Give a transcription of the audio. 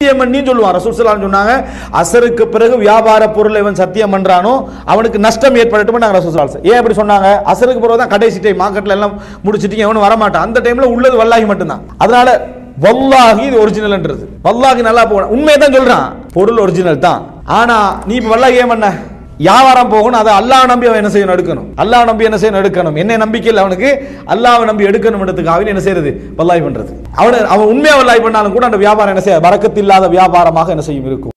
சத்தியம் பண்ணி சொல்லுவான் ரசூல் ஸல்லல்லாஹு சொன்னாங்க அசருக்கு பிறகு வியாபார பொருளை இவன் சத்தியம் பண்றானோ அவனுக்கு நஷ்டம் ஏற்படட்டும் நாங்க ரசூல் ஸல்லல்லாஹு ஏன் அப்படி சொன்னாங்க அசருக்கு பிறகு தான் கடைசி டைம் மார்க்கெட்ல எல்லாம் முடிச்சிட்டு எவனும் வரமாட்டான் அந்த டைம்ல உள்ளது வல்லாகி மட்டும்தான் அதனால வல்லாகி இது ஒரிஜினல்ன்றது வல்லாகி நல்லா போகணும் உண்மையை தான் சொல்றான் பொருள் ஒரிஜினல் தான் ஆனா நீ இப்ப வல்லாகி ஏன் பண்ண வியாபாரம் போகணும் அதை அல்லாஹ் நம்பி அவன் என்ன செய்யணும் எடுக்கணும் அல்லாஹ் நம்பி என்ன செய்யணும் எடுக்கணும் என்ன நம்பிக்கை இல்லை அவனுக்கு அல்லாஹ் நம்பி எடுக்கணும்ன்றதுக்காக என்ன செய்யறது வல்லாய் பண்றது அவன் அவன் உண்மையா வல்லாய் பண்ணாலும் கூட அந்த வியாபாரம் என்ன செய்ய வரக்கத்தில்லாத வியாபாரமாக என்ன செய்யும் இருக்கும்